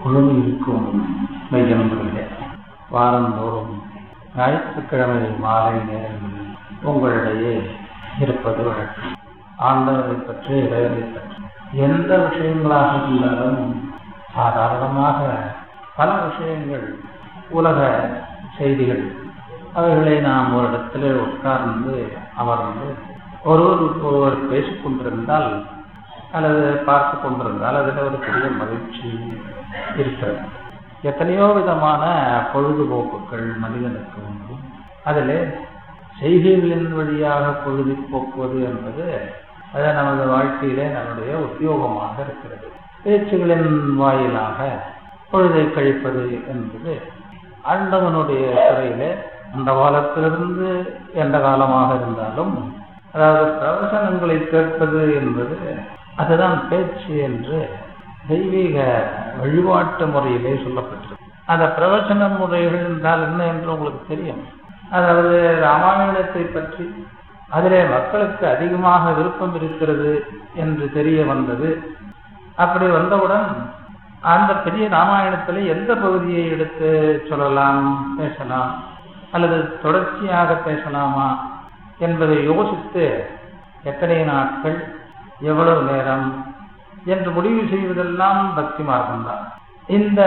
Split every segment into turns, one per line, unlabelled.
குழுமி இருக்கும் மையன்பர்களே வாரந்தோறும் ஞாயிற்றுக்கிழமை மாலை நேரங்களில் உங்களிடையே இருப்பது வழக்கம் ஆண்டவரை பற்றி இறைவனை பற்றி எந்த விஷயங்களாக இருந்தாலும் சாதாரணமாக பல விஷயங்கள் உலக செய்திகள் அவைகளை நாம் ஒரு இடத்துல உட்கார்ந்து அமர்ந்து ஒருவருக்கு ஒருவர் பேசிக் கொண்டிருந்தால் அல்லது பார்த்து கொண்டிருந்தால் அதில் ஒரு பெரிய மகிழ்ச்சி இருக்கிறது எத்தனையோ விதமான பொழுதுபோக்குகள் மனிதனுக்கு உண்டு அதில் செய்கைகளின் வழியாக பொழுது போக்குவது என்பது அது நமது வாழ்க்கையிலே நம்முடைய உத்தியோகமாக இருக்கிறது பேச்சுகளின் வாயிலாக பொழுதை கழிப்பது என்பது ஆண்டவனுடைய துறையிலே அந்த காலத்திலிருந்து எந்த காலமாக இருந்தாலும் அதாவது பிரவசனங்களை கேட்பது என்பது அதுதான் பேச்சு என்று தெய்வீக வழிபாட்டு முறையிலே சொல்லப்பட்டிருக்கு அந்த பிரவச்சன முறைகள் என்றால் என்ன என்று உங்களுக்கு தெரியும் அதாவது ராமாயணத்தை பற்றி அதிலே மக்களுக்கு அதிகமாக விருப்பம் இருக்கிறது என்று தெரிய வந்தது அப்படி வந்தவுடன் அந்த பெரிய ராமாயணத்தில் எந்த பகுதியை எடுத்து சொல்லலாம் பேசலாம் அல்லது தொடர்ச்சியாக பேசலாமா என்பதை யோசித்து எத்தனை நாட்கள் எவ்வளவு நேரம் என்று முடிவு செய்வதெல்லாம் பக்தி மார்க்கம்தான் இந்த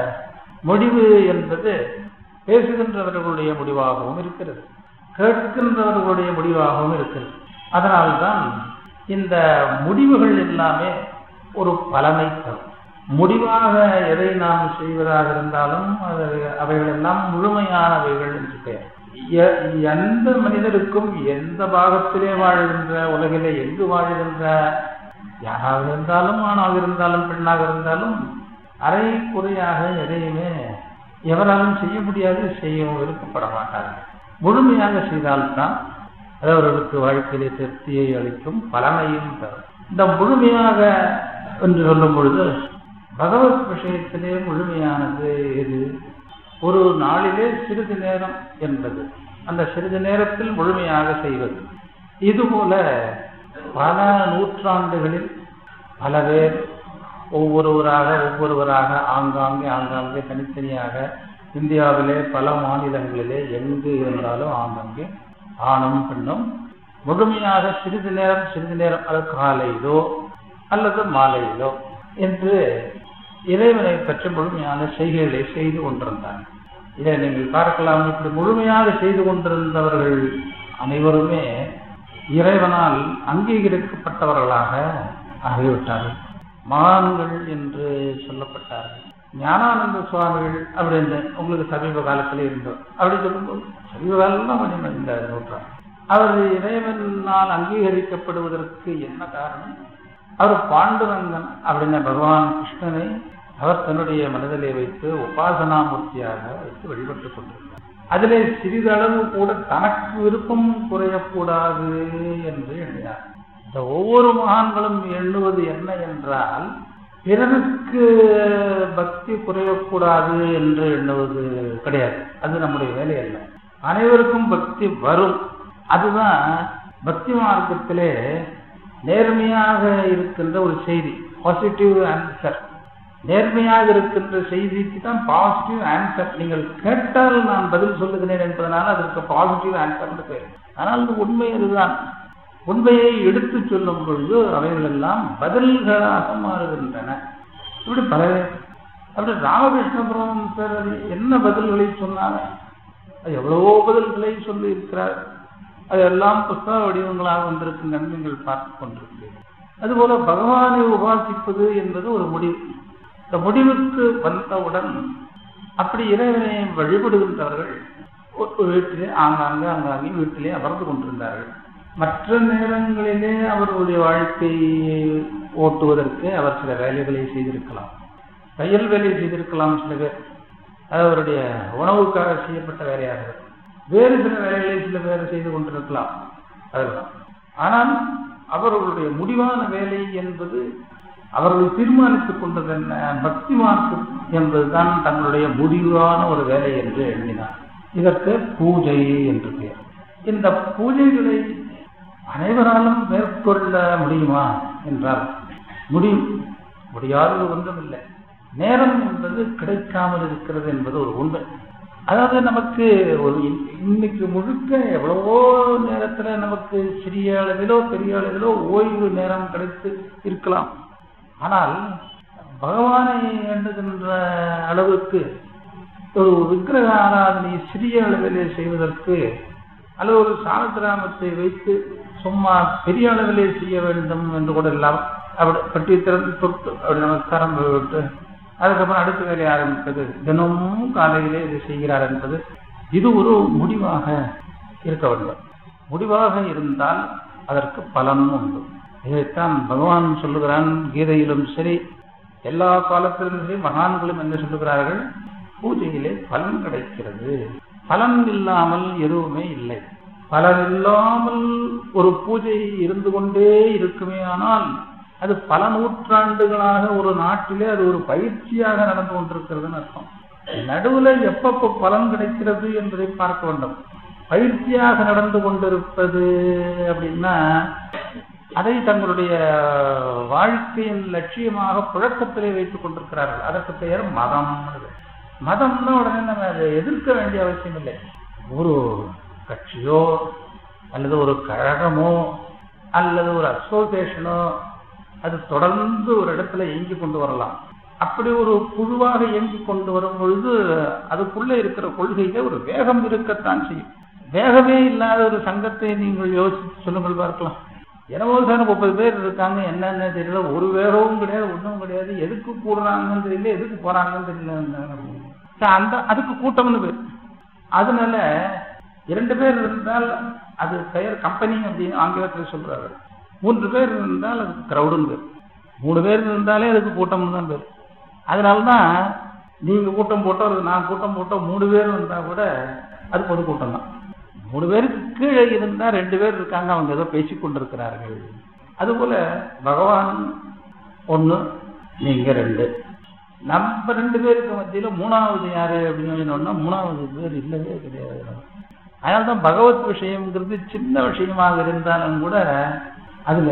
முடிவு என்பது பேசுகின்றவர்களுடைய முடிவாகவும் இருக்கிறது கேட்கின்றவர்களுடைய முடிவாகவும் இருக்கிறது அதனால்தான் இந்த முடிவுகள் எல்லாமே ஒரு பலனை தரும் முடிவாக எதை நாம் செய்வதாக இருந்தாலும் அது அவைகள் எல்லாம் முழுமையானவைகள் என்று பெயர் எந்த மனிதருக்கும் எந்த பாகத்திலே வாழ்கின்ற உலகிலே எங்கு வாழ்கின்ற யாராக இருந்தாலும் ஆணாக இருந்தாலும் பெண்ணாக இருந்தாலும் அரை குறையாக எதையுமே எவராலும் செய்ய முடியாது செய்யவும் விருப்பப்பட மாட்டார்கள் முழுமையாக செய்தால்தான் அது அவர்களுக்கு வாழ்க்கையிலே திருப்தியை அளிக்கும் பலனையும் தரும் இந்த முழுமையாக என்று சொல்லும் பொழுது பகவத் விஷயத்திலே முழுமையானது எது ஒரு நாளிலே சிறிது நேரம் என்பது அந்த சிறிது நேரத்தில் முழுமையாக செய்வது இதுபோல பல நூற்றாண்டுகளில் பல பேர் ஒவ்வொருவராக ஒவ்வொருவராக ஆங்காங்கே ஆங்காங்கே தனித்தனியாக இந்தியாவிலே பல மாநிலங்களிலே எங்கு இருந்தாலும் ஆங்காங்கே ஆணும் பெண்ணும் முழுமையாக சிறிது நேரம் சிறிது நேரம் அது காலையிலோ அல்லது மாலையிலோ என்று இறைவனை பற்றி முழுமையான செய்கைகளை செய்து கொண்டிருந்தார் இதை நீங்கள் பார்க்கலாம் இப்படி முழுமையாக செய்து கொண்டிருந்தவர்கள் அனைவருமே இறைவனால் அங்கீகரிக்கப்பட்டவர்களாக ஆகிவிட்டார்கள் மகான்கள் என்று சொல்லப்பட்டார்கள் ஞானானந்த சுவாமிகள் அப்படின்னு உங்களுக்கு சமீப காலத்தில் இருந்தோம் அப்படி சொல்லும்போது சமீப காலம் தான் கொஞ்சம் இந்த நூற்றாண்டு அவர் இறைவனால் அங்கீகரிக்கப்படுவதற்கு என்ன காரணம் அவர் பாண்டுரங்கன் அப்படின்ன பகவான் கிருஷ்ணனை அவர் தன்னுடைய மனதிலே வைத்து உபாசனாமூர்த்தியாக வைத்து வழிபட்டுக் கொண்டிருந்தார் அதிலே சிறிதளவு கூட தனக்கு விருப்பம் குறையக்கூடாது என்று எண்ணினார் இந்த ஒவ்வொரு மகான்களும் எண்ணுவது என்ன என்றால் பிறருக்கு பக்தி குறையக்கூடாது என்று எண்ணுவது கிடையாது அது நம்முடைய வேலை அல்ல அனைவருக்கும் பக்தி வரும் அதுதான் பக்தி மார்க்கத்திலே நேர்மையாக இருக்கின்ற ஒரு செய்தி பாசிட்டிவ் ஆன்சர் நேர்மையாக இருக்கின்ற செய்திக்கு தான் பாசிட்டிவ் ஆன்சர் நீங்கள் கேட்டால் நான் பதில் சொல்லுகிறேன் என்பதனால் அதற்கு பாசிட்டிவ் ஆன்சர் பேர் ஆனால் உண்மை அதுதான் உண்மையை எடுத்து சொல்லும் பொழுது அவைகள் எல்லாம் பதில்களாக மாறுகின்றன இப்படி பல அப்படி ராமகிருஷ்ணபுரம் சார் அது என்ன பதில்களை சொன்னாங்க அது எவ்வளவோ பதில்களை சொல்லி இருக்கிறார் அதெல்லாம் புஸ்தக வடிவங்களாக வந்திருக்கின்றன நீங்கள் பார்த்து கொண்டிருக்கிறீர்கள் அதுபோல பகவானை உபாசிப்பது என்பது ஒரு முடிவு இந்த முடிவுக்கு வந்தவுடன் அப்படி இறைவனை வழிபடுகின்றவர்கள் வீட்டிலே ஆங்காங்கே ஆங்காங்கே வீட்டிலே அமர்ந்து கொண்டிருந்தார்கள் மற்ற நேரங்களிலே அவர்களுடைய வாழ்க்கையை ஓட்டுவதற்கு அவர் சில வேலைகளை செய்திருக்கலாம் தையல் வேலை செய்திருக்கலாம் சில பேர் அது அவருடைய உணவுக்காக செய்யப்பட்ட வேலையாக இருக்கும் வேறு சில வேலைகளை சில பேர் செய்து கொண்டிருக்கலாம் அதெல்லாம் ஆனால் அவர்களுடைய முடிவான வேலை என்பது அவர்கள் தீர்மானித்துக் கொண்டது என்ன பக்தி மார்க்கம் என்பதுதான் தங்களுடைய முடிவான ஒரு வேலை என்று எண்ணினார் இதற்கு பூஜை என்று பெயர் இந்த பூஜைகளை அனைவராலும் மேற்கொள்ள முடியுமா என்றால் முடியும் முடியாதது ஒன்றுமில்லை நேரம் என்பது கிடைக்காமல் இருக்கிறது என்பது ஒரு உண்மை அதாவது நமக்கு ஒரு இன்- இன்னைக்கு முழுக்க எவ்வளவோ நேரத்துல நமக்கு சிறிய அளவிலோ பெரிய அளவிலோ ஓய்வு நேரம் கிடைத்து இருக்கலாம் ஆனால் பகவானை எண்ணுகின்ற அளவுக்கு ஒரு விக்கிரக ஆராதனை சிறிய அளவிலே செய்வதற்கு அல்லது ஒரு சாலக்கிராமத்தை வைத்து சும்மா பெரிய அளவிலே செய்ய வேண்டும் என்று கூட இல்லாமல் அப்படி பட்டி திறந்து தொட்டு அப்படி நமஸ்காரம் விட்டு அதுக்கப்புறம் அடுத்த வேலையை ஆரம்பிப்பது தினமும் காலையிலே இது செய்கிறார் என்பது இது ஒரு முடிவாக இருக்க வேண்டும் முடிவாக இருந்தால் அதற்கு பலனும் உண்டு இதைத்தான் பகவான் சொல்லுகிறான் கீதையிலும் சரி எல்லா காலத்திலும் சரி மகான்களும் என்ன சொல்லுகிறார்கள் பூஜையிலே பலன் கிடைக்கிறது பலன் இல்லாமல் எதுவுமே இல்லை பலன் இல்லாமல் ஒரு பூஜை இருந்து கொண்டே இருக்குமே ஆனால் அது பல நூற்றாண்டுகளாக ஒரு நாட்டிலே அது ஒரு பயிற்சியாக நடந்து கொண்டிருக்கிறதுன்னு அர்த்தம் நடுவுல எப்பப்ப பலன் கிடைக்கிறது என்பதை பார்க்க வேண்டும் பயிற்சியாக நடந்து கொண்டிருப்பது அப்படின்னா அதை தங்களுடைய வாழ்க்கையின் லட்சியமாக புழக்கத்திலே வைத்துக் கொண்டிருக்கிறார்கள் அதற்கு பெயர் மதம் மதம்னா உடனே நம்ம அதை எதிர்க்க வேண்டிய அவசியம் இல்லை ஒரு கட்சியோ அல்லது ஒரு கழகமோ அல்லது ஒரு அசோசியேஷனோ அது தொடர்ந்து ஒரு இடத்துல இயங்கி கொண்டு வரலாம் அப்படி ஒரு குழுவாக இயங்கி கொண்டு வரும் பொழுது அதுக்குள்ள இருக்கிற கொள்கையில ஒரு வேகம் இருக்கத்தான் செய்யும் வேகமே இல்லாத ஒரு சங்கத்தை நீங்கள் யோசிச்சு சொல்லுங்கள் பார்க்கலாம் எனவோ சார் முப்பது பேர் இருக்காங்க என்னென்ன தெரியல ஒரு வேகமும் கிடையாது ஒன்றும் கிடையாது எதுக்கு கூடுறாங்கன்னு தெரியல எதுக்கு போறாங்கன்னு தெரியல சரி, அந்த அதுக்கு கூட்டம்னு பேர் அதனால இரண்டு பேர் இருந்தால் அது பெயர் கம்பெனி அப்படின்னு ஆங்கிலத்தில் சொல்றாரு மூன்று பேர் இருந்தால் அதுக்கு கிரௌடுன்னு பேர் மூணு பேர் இருந்தாலே அதுக்கு கூட்டம்னு தான் பேர் அதனாலதான் நீங்க கூட்டம் போட்டோ அல்லது நான் கூட்டம் போட்டோ மூணு பேர் வந்தா கூட அது பொது கூட்டம் தான் மூணு பேருக்கு கீழே இருந்தா ரெண்டு பேர் இருக்காங்க அவங்க ஏதோ பேசிக் கொண்டிருக்கிறார்கள் அதுபோல பகவான் ஒண்ணு நீங்க ரெண்டு நம்ம ரெண்டு பேருக்கு மத்தியில மூணாவது யாரு அப்படின்னு சொன்னோம்னா மூணாவது பேர் இல்லவே கிடையாது அதனால தான் பகவத் விஷயம்ங்கிறது சின்ன விஷயமாக இருந்தாலும் கூட அதுல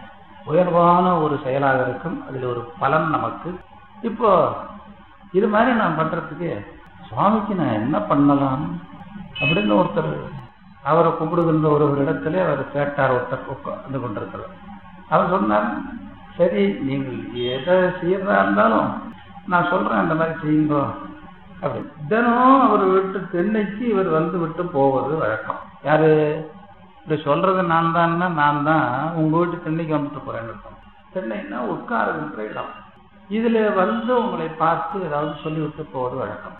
உயர்வான ஒரு செயலாக இருக்கும் அதுல ஒரு பலன் நமக்கு இப்போ இது மாதிரி நான் பண்றதுக்கு சுவாமிக்கு நான் என்ன பண்ணலாம் அப்படின்னு ஒருத்தர் அவரை கும்பிடுகின்ற ஒரு ஒரு இடத்துல அவர் கேட்டார் ஒருத்தர் உட்கார்ந்து கொண்டிருக்கிறார் அவர் சொன்னார் சரி நீங்கள் எதை செய்யறதா இருந்தாலும் நான் சொல்றேன் அந்த மாதிரி செய்யுங்க அப்படி தினம் அவர் விட்டு தென்னைக்கு இவர் வந்து விட்டு போவது வழக்கம் யாரு இப்படி சொல்றது நான் தான்னா நான் தான் உங்க வீட்டு தென்னைக்கு வந்துட்டு போறேன்னு அர்த்தம். தென்னைன்னா உட்காருகின்ற இடம் இதுல வந்து உங்களை பார்த்து ஏதாவது சொல்லிவிட்டு போவது வழக்கம்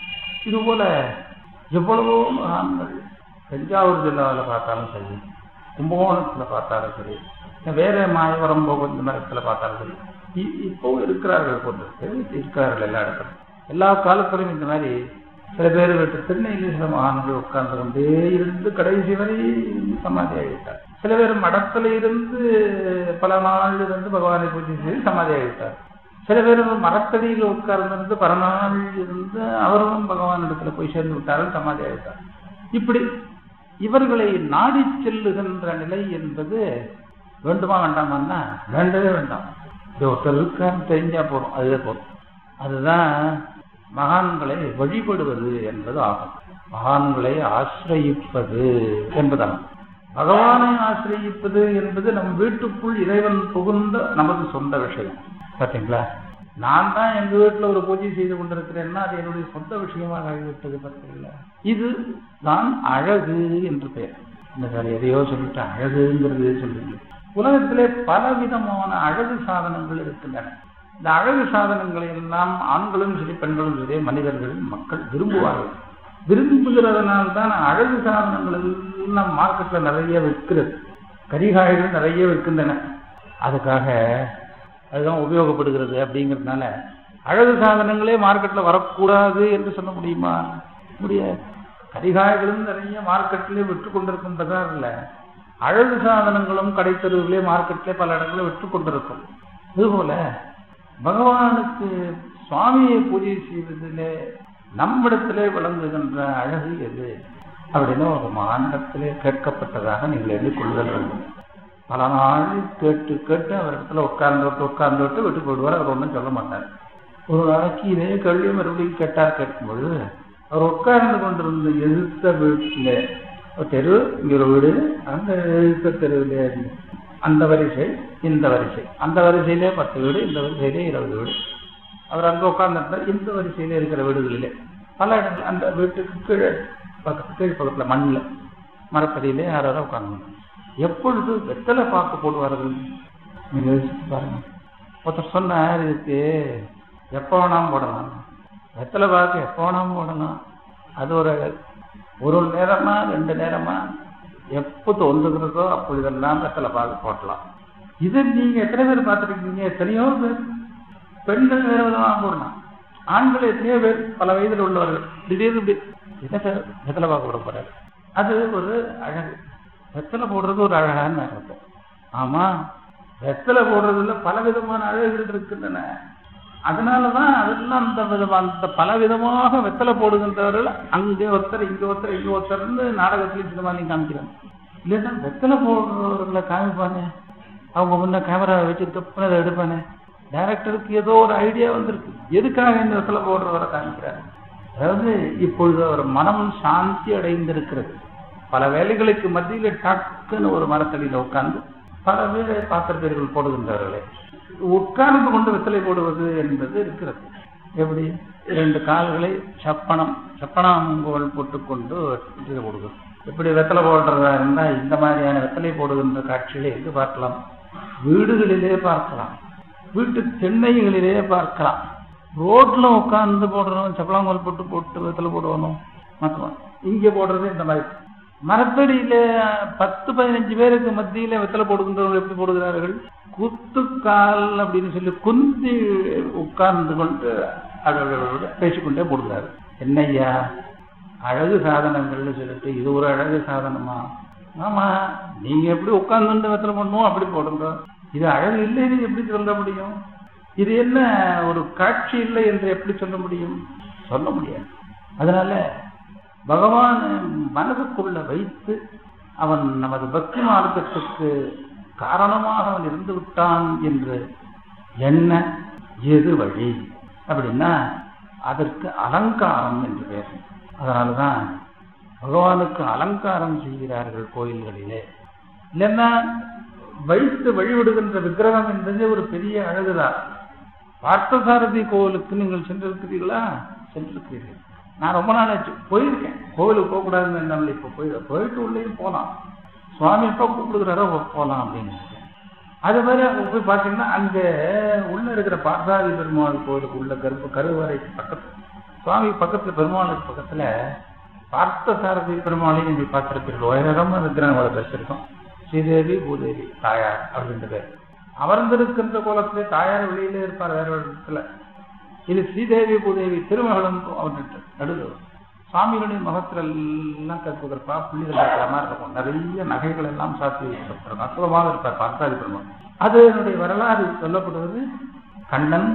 இது போல எவ்வளவோ மகான்கள் தஞ்சாவூர் ஜில்லாவில் பார்த்தாலும் சரி கும்பகோணத்துல பார்த்தாலும் சரி வேற மாயவரம் போகும் இந்த மாதிரி இடத்துல பார்த்தாலும் சரி இ- இப்பவும் இருக்கிறார்கள் கொண்டு இருக்கிறார்கள் எல்லா இடத்துலையும் எல்லா காலத்திலும் இந்த மாதிரி சில பேர் விட்டு திருநெல்வேலி சில மகான்கள் உட்கார்ந்து கொண்டே இருந்து கடைசி வரை சமாதி ஆகிவிட்டார் சில பேர் மடத்துல இருந்து பல நாள் இருந்து பகவானை பூஜை செய்து சமாதி ஆகிவிட்டார் சில பேர் மரத்தடியில் உட்கார்ந்திருந்து பல நாள் இருந்து அவரும் பகவான் இடத்துல போய் சேர்ந்து விட்டார்கள் சமாதி ஆகிவிட்டார் இப்படி இவர்களை நாடி செல்லுகின்ற நிலை என்பது வேண்டுமா வேண்டாமான்னா வேண்டவே வேண்டாம் இப்படி ஒருத்தர் இருக்கான்னு தெரிஞ்சா போதும் அதுவே போதும் அதுதான் மகான்களை வழிபடுவது என்பது ஆகும் மகான்களை ஆசிரயிப்பது என்பதாகும் பகவானை ஆசிரயிப்பது என்பது நம் வீட்டுக்குள் இறைவன் புகுந்த நமது சொந்த விஷயம் பார்த்தீங்களா நான் தான் எங்க வீட்டுல ஒரு பூஜை செய்து கொண்டிருக்கிறேன்னா அது என்னுடைய சொந்த விஷயமாக ஆகிவிட்டது பார்த்தீங்களா இது தான் அழகு என்று பெயர் இந்த சார் எதையோ சொல்லிட்டு அழகுங்கிறது சொல்லுங்க உலகத்திலே பலவிதமான அழகு சாதனங்கள் இருக்கின்றன இந்த அழகு சாதனங்களை எல்லாம் ஆண்களும் சரி பெண்களும் சரி மனிதர்கள் மக்கள் விரும்புவார்கள் விரும்புகிறதுனால்தான் அழகு சாதனங்கள் எல்லாம் மார்க்கெட்ல நிறைய விற்கிறது கரிகாய்கள் நிறைய விற்கின்றன அதுக்காக அதுதான் உபயோகப்படுகிறது அப்படிங்கிறதுனால அழகு சாதனங்களே மார்க்கெட்ல வரக்கூடாது என்று சொல்ல முடியுமா முடியாது கரிகாய்களும் நிறைய மார்க்கெட்லயே விற்று கொண்டிருக்கின்றதா இல்ல அழகு சாதனங்களும் கடைத்தெருவிலே மார்க்கெட்ல பல இடங்களில் விற்று கொண்டிருக்கும் இதுபோல பகவானுக்கு சுவாமியை பூஜை செய்வதிலே நம்மிடத்திலே விளங்குகின்ற அழகு எது அப்படின்னு ஒரு மாநிலத்திலே கேட்கப்பட்டதாக நீங்கள் எண்ணிக்கொள்ளுதல் வேண்டும் பல நாள் கேட்டு கேட்டு அவர் இடத்துல உட்கார்ந்து விட்டு உட்கார்ந்து விட்டு விட்டு போயிடுவார் அவர் ஒன்றும் சொல்ல மாட்டார் ஒரு நாளைக்கு இதே கேள்வி மறுபடியும் கேட்டார் கேட்கும்பொழுது அவர் உட்கார்ந்து கொண்டிருந்த எதிர்த்த வீட்டில் ஒரு தெரு இங்க ஒரு வீடு அந்த எதிர்த்த தெருவிலே இருந்து அந்த வரிசை இந்த வரிசை அந்த வரிசையிலே பத்து வீடு இந்த வரிசையிலே இருபது வீடு அவர் அங்க உட்கார்ந்துருந்தார் இந்த வரிசையில இருக்கிற வீடுகளிலே பல இடங்கள் அந்த வீட்டுக்கு கீழே பக்கத்து கீழ் பக்கத்துல மண்ணில் மரத்தடியிலே யாராவது உட்கார்ந்து எப்பொழுது வெத்தலை பாக்கு போடுவார்கள் நீங்க யோசிச்சு பாருங்க ஒருத்தர் சொன்னார் இதுக்கு எப்போ வேணாலும் போடலாம் வெத்தலை பாக்கு எப்போ வேணாலும் போடலாம் அது ஒரு ஒரு நேரமா ரெண்டு நேரமா எப்போ தோன்றுகிறதோ அப்பொழுதெல்லாம் வெத்தலை பாக்கு போடலாம் இது நீங்க எத்தனை பேர் பார்த்துருக்கீங்க எத்தனையோ பேர் பெண்கள் வேற விதமாக போடலாம் ஆண்கள் எத்தனையோ பேர் பல வயதில் உள்ளவர்கள் திடீர்னு இப்படி என்ன சார் வெத்தலை பாக்கு போட போறாரு அது ஒரு அழகு வெத்தலை போடுறது ஒரு அழகான இருக்கும் ஆமா வெத்தலை போடுறதுல பல விதமான அழகுகள் இருக்கின்றன அதனாலதான் அதெல்லாம் அந்த விதமான அந்த பல விதமாக வெத்தலை போடுகின்றவர்கள் அங்கே ஒருத்தர் இங்க ஒருத்தர் இங்க ஒருத்தர்னு நாடகத்திலையும் சினிமாலையும் காமிக்கிறாங்க இல்லைன்னா வெத்தலை போடுறவர்களை காமிப்பானே அவங்க முன்ன கேமரா வச்சு தப்புன்னு அதை எடுப்பானே டைரக்டருக்கு ஏதோ ஒரு ஐடியா வந்திருக்கு எதுக்காக இந்த வெத்தலை போடுறவரை காமிக்கிறாரு அதாவது இப்பொழுது அவர் மனம் சாந்தி அடைந்திருக்கிறது பல வேலைகளுக்கு மத்தியில டக்குன்னு ஒரு மரத்தடியில உட்கார்ந்து பல பேரை பாத்திரப்பேர்கள் போடுகின்றார்களே உட்கார்ந்து கொண்டு வெத்தலை போடுவது என்பது இருக்கிறது எப்படி இரண்டு கால்களை சப்பனம் சப்பனாம்புகள் போட்டுக்கொண்டு வெத்தலை போடுவது எப்படி வெத்தலை போடுறதா இருந்தா இந்த மாதிரியான வெத்தலை போடுகின்ற காட்சிகளை எங்கு பார்க்கலாம் வீடுகளிலே பார்க்கலாம் வீட்டு திண்ணைகளிலே பார்க்கலாம் ரோட்ல உட்கார்ந்து போடுறோம் சப்பலாங்கோல் போட்டு போட்டு வெத்தலை போடுவணும் மற்றவன் இங்க போடுறது இந்த மாதிரி மரத்தடியில பத்து பதினஞ்சு பேருக்கு மத்தியில வெத்தலை போடுகின்றவர்கள் எப்படி போடுகிறார்கள் குத்துக்கால் அப்படின்னு சொல்லி குந்தி உட்கார்ந்து கொண்டு அதோட பேசிக்கொண்டே போடுகிறாரு என்னய்யா அழகு சாதனங்கள்னு சொல்லிட்டு இது ஒரு அழகு சாதனமா ஆமா நீங்க எப்படி உட்கார்ந்து வெத்தலை பண்ணுவோம் அப்படி போடுங்க இது அழகு இல்லைன்னு எப்படி சொல்ல முடியும் இது என்ன ஒரு காட்சி இல்லை என்று எப்படி சொல்ல முடியும் சொல்ல முடியாது அதனால பகவான் மனதுக்குள்ள வைத்து அவன் நமது பக்தி மார்க்கத்துக்கு காரணமாக அவன் இருந்து விட்டான் என்று என்ன எது வழி அப்படின்னா அதற்கு அலங்காரம் என்று பேர் அதனாலதான் பகவானுக்கு அலங்காரம் செய்கிறார்கள் கோயில்களிலே இல்லைன்னா வைத்து வழிவிடுகின்ற விக்கிரகம் என்பது ஒரு பெரிய அழகுதான் பார்த்தசாரதி கோவிலுக்கு நீங்கள் சென்றிருக்கிறீர்களா சென்றிருக்கிறீர்கள் நான் ரொம்ப நாள் ஆச்சு போயிருக்கேன் கோவிலுக்கு போகக்கூடாதுன்னு என்னால இப்போ போய் போயிட்டு உள்ளேயும் போகலாம் சுவாமி எப்போ கூப்பிடுகிறாரோ போகலாம் அப்படின்னு அது மாதிரி அங்கே போய் பார்த்தீங்கன்னா அங்கே உள்ள இருக்கிற பார்த்தாதி பெருமாள் கோவிலுக்கு உள்ள கருப்பு கருவறை பக்கத்து சுவாமி பக்கத்துல பெருமாளுக்கு பக்கத்துல பார்த்த சாரதி பெருமாளையும் நீங்கள் பார்த்திருப்பீர்கள் உயரமா இருக்கிறாங்க அவளை பேசியிருக்கோம் ஸ்ரீதேவி பூதேவி தாயார் அப்படின்ற பேர் அமர்ந்திருக்கின்ற கோலத்திலே தாயார் வெளியிலே இருப்பார் வேற ஒரு இடத்துல இது ஸ்ரீதேவி பூதேவி திருமகளும் அவர்கிட்ட நடுவில் சுவாமிகளுடைய முகத்துல எல்லாம் கற்பதற்பா புள்ளிகள் இருக்கிற மாதிரி இருக்கும் நிறைய நகைகள் எல்லாம் சாத்தி வைக்கப்பட்டிருக்கும் அற்புதமாக இருப்பார் பார்த்தாதி பெருமாள் அது என்னுடைய வரலாறு சொல்லப்படுவது கண்ணன்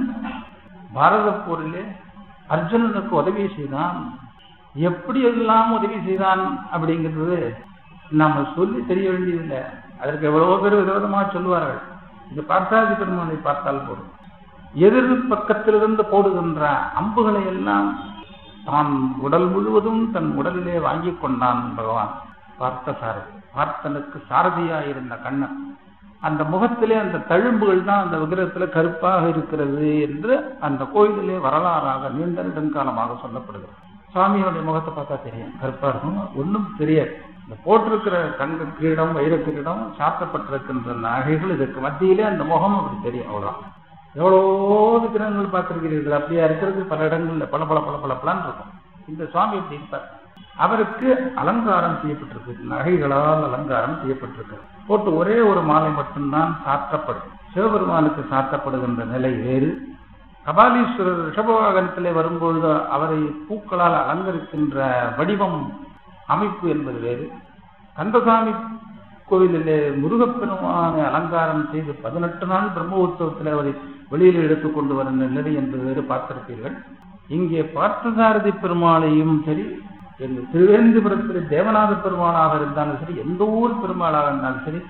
பாரத போரிலே அர்ஜுனனுக்கு உதவி செய்தான் எப்படி எல்லாம் உதவி செய்தான் அப்படிங்கிறது நாம சொல்லி தெரிய வேண்டியதில்லை அதற்கு எவ்வளவோ பேர் விதவிதமாக சொல்லுவார்கள் இந்த பார்த்தாதி பெருமானை பார்த்தால் போதும் எதிர் பக்கத்திலிருந்து போடுகின்ற அம்புகளை எல்லாம் தான் உடல் முழுவதும் தன் உடலிலே வாங்கி கொண்டான் பகவான் பார்த்த சாரதி பார்த்தனுக்கு சாரதியாயிருந்த கண்ணன் அந்த முகத்திலே அந்த தழும்புகள் தான் அந்த விக்கிரகத்துல கருப்பாக இருக்கிறது என்று அந்த கோயிலிலே வரலாறாக நீண்ட நெடுங்காலமாக சொல்லப்படுகிறது சுவாமியோடைய முகத்தை பார்த்தா தெரியும் கருப்பா இருக்கும் ஒன்றும் தெரியாது இந்த போட்டிருக்கிற தங்க கிரீடம் வைர கிரீடம் சாத்தப்பட்டிருக்கின்ற நகைகள் இதற்கு மத்தியிலே அந்த முகம் அப்படி தெரியும் அவ்வளவுதான் எவ்வளவோ விக்கிரகங்கள் பார்த்திருக்கிறீர்கள் அப்படியா இருக்கிறது பல இடங்கள்ல பல பல பல பல பலன் இருக்கும் இந்த சுவாமி இப்படி இருப்பார் அவருக்கு அலங்காரம் செய்யப்பட்டிருக்கு நகைகளால் அலங்காரம் செய்யப்பட்டிருக்கு போட்டு ஒரே ஒரு மாலை மட்டும்தான் சாத்தப்படும் சிவபெருமானுக்கு சாத்தப்படுகின்ற நிலை வேறு கபாலீஸ்வரர் ரிஷபவாகனத்திலே வரும்பொழுது அவரை பூக்களால் அலங்கரிக்கின்ற வடிவம் அமைப்பு என்பது வேறு கந்தசாமி கோவிலிலே முருகப்பெருமானை அலங்காரம் செய்து பதினெட்டு நாள் பிரம்ம உற்சவத்தில் அவரை வெளியில் எடுத்துக் கொண்டு வரும் நிலை என்பது வேறு பார்த்திருப்பீர்கள் இங்கே பார்த்தசாரதி பெருமாளையும் சரி எங்கள் திருவேந்திபுரத்தில் தேவநாத பெருமாளாக இருந்தாலும் சரி எந்த ஊர் பெருமாளாக இருந்தாலும் சரி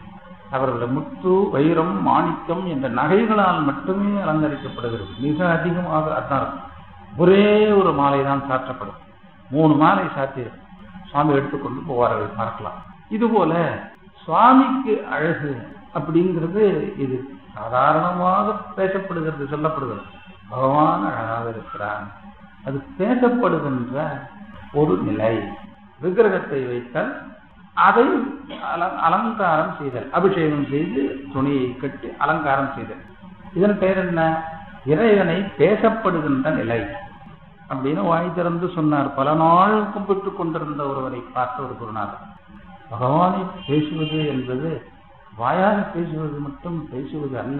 அவர்கள் முத்து வைரம் மாணிக்கம் என்ற நகைகளால் மட்டுமே அலங்கரிக்கப்படுகிறது மிக அதிகமாக அதான் ஒரே ஒரு மாலை தான் சாற்றப்படும் மூணு மாலை சாத்தி சுவாமி எடுத்துக்கொண்டு போவார்கள் பார்க்கலாம் இதுபோல சுவாமிக்கு அழகு அப்படிங்கிறது இது சாதாரணமாக பேசப்படுகிறது சொல்லப்படுகிறது பகவான் அழகாக இருக்கிறான் அது பேசப்படுகின்ற ஒரு நிலை விக்கிரகத்தை வைத்தால் அதை அல- அலங்காரம் செய்தல் அபிஷேகம் செய்து துணியை கட்டி அலங்காரம் செய்தல் இதன் பெயர் என்ன இறைவனை பேசப்படுகின்ற நிலை அப்படின்னு வாய் திறந்து சொன்னார் பல நாள் கும்பிட்டு கொண்டிருந்த ஒருவரை பார்த்த ஒரு குருநாதர் பகவானை பேசுவது என்பது வாயால் பேசுவது மட்டும் பேசுவது அல்ல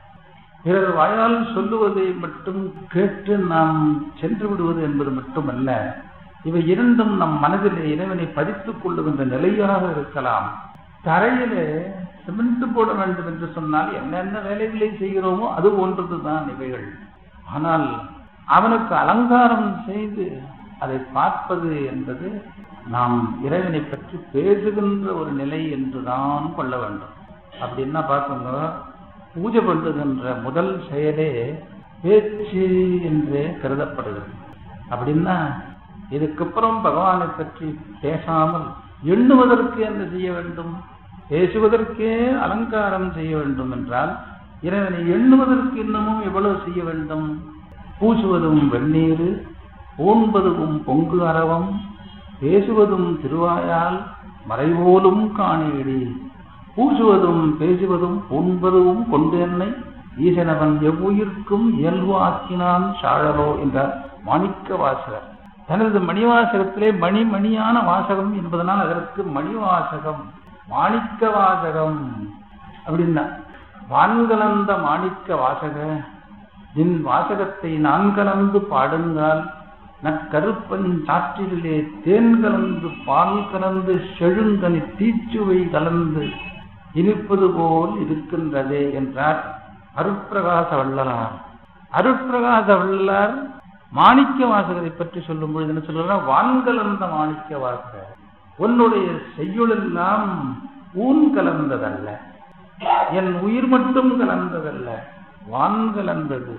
பிறர் வாயால் சொல்லுவதை மட்டும் கேட்டு நாம் சென்று விடுவது என்பது மட்டுமல்ல இவை இரண்டும் நம் மனதிலே இறைவனை பதித்துக் கொள்ளுகின்ற நிலையாக இருக்கலாம் தரையிலே சிமெண்ட் போட வேண்டும் என்று சொன்னால் என்னென்ன வேலைகளை செய்கிறோமோ அது போன்றதுதான் இவைகள் ஆனால் அவனுக்கு அலங்காரம் செய்து அதை பார்ப்பது என்பது நாம் இறைவனை பற்றி பேசுகின்ற ஒரு நிலை என்றுதான் கொள்ள வேண்டும் அப்படின்னா பார்க்குங்க பூஜை பண்ணுகின்ற முதல் செயலே பேச்சு என்றே கருதப்படுகிறது அப்படின்னா இதுக்கப்புறம் பகவானை பற்றி பேசாமல் எண்ணுவதற்கு என்ன செய்ய வேண்டும் பேசுவதற்கே அலங்காரம் செய்ய வேண்டும் என்றால் இறைவனை எண்ணுவதற்கு இன்னமும் எவ்வளவு செய்ய வேண்டும் பூசுவதும் வெந்நீர் பூண்பதும் பொங்கு அரவம் பேசுவதும் திருவாயால் மறைபோலும் காணேடி பூசுவதும் பேசுவதும் பூண்பதும் கொண்டு என்னை ஈசனவன் எவ்வுயிர்க்கும் இயல்பு ஆக்கினான் சாழலோ என்றார் மாணிக்க வாசகர் தனது மணிவாசகத்திலே மணி மணியான வாசகம் என்பதனால் அதற்கு மணிவாசகம் மாணிக்க வாசகம் அப்படின்னா வான்கலந்த மாணிக்க வாசக என் வாசகத்தை நான் கலந்து பாடுங்கால் நற்கருப்பன் சாற்றிலே தேன் கலந்து பால் கலந்து செழுங்கனி தீச்சுவை கலந்து இனிப்பது போல் இருக்கின்றதே என்றார் அருட்பிரகாச வள்ளலார் அருட்பிரகாச வள்ளலார் மாணிக்க வாசகரை பற்றி சொல்லும் பொழுது என்ன சொல்றார் வான்கலந்த மாணிக்க வாசகர் உன்னுடைய செய்யுளெல்லாம் ஊன் கலந்ததல்ல என் உயிர் மட்டும் கலந்ததல்ல வான் கலந்தது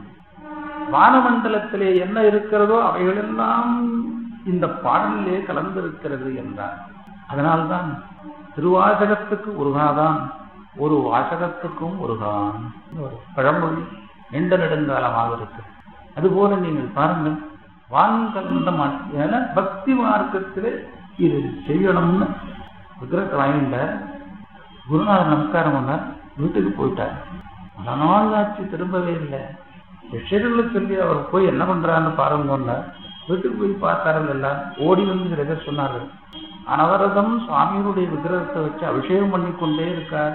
வானமண்டலத்திலே என்ன இருக்கிறதோ அவைகளெல்லாம் இந்த பாடலிலே கலந்திருக்கிறது என்றார் அதனால்தான் திருவாசகத்துக்கு உருகாதான் ஒரு வாசகத்துக்கும் உருகான் ஒரு பழமொழி நீண்ட நெடுங்காலமாக இருக்கு அதுபோல நீங்கள் பாருங்கள் வான் கலந்த மாட்டு ஏன்னா பக்தி மார்க்கத்திலே இது செய்யணும்னு விக்கிரத்தை வாங்கிட்ட குருநாதர் நமஸ்காரம் பண்ணார் வீட்டுக்கு போயிட்டார் பல நாள் ஆச்சு திரும்பவே இல்லை சிஷ்யர்களை சொல்லி அவர் போய் என்ன பண்றாருன்னு பாருங்கன்னா வீட்டுக்கு போய் பார்த்தார்கள் எல்லாம் ஓடி வந்து சில பேர் சொன்னார்கள் அனவரதம் சுவாமியினுடைய விக்கிரகத்தை வச்சு அபிஷேகம் பண்ணி கொண்டே இருக்கார்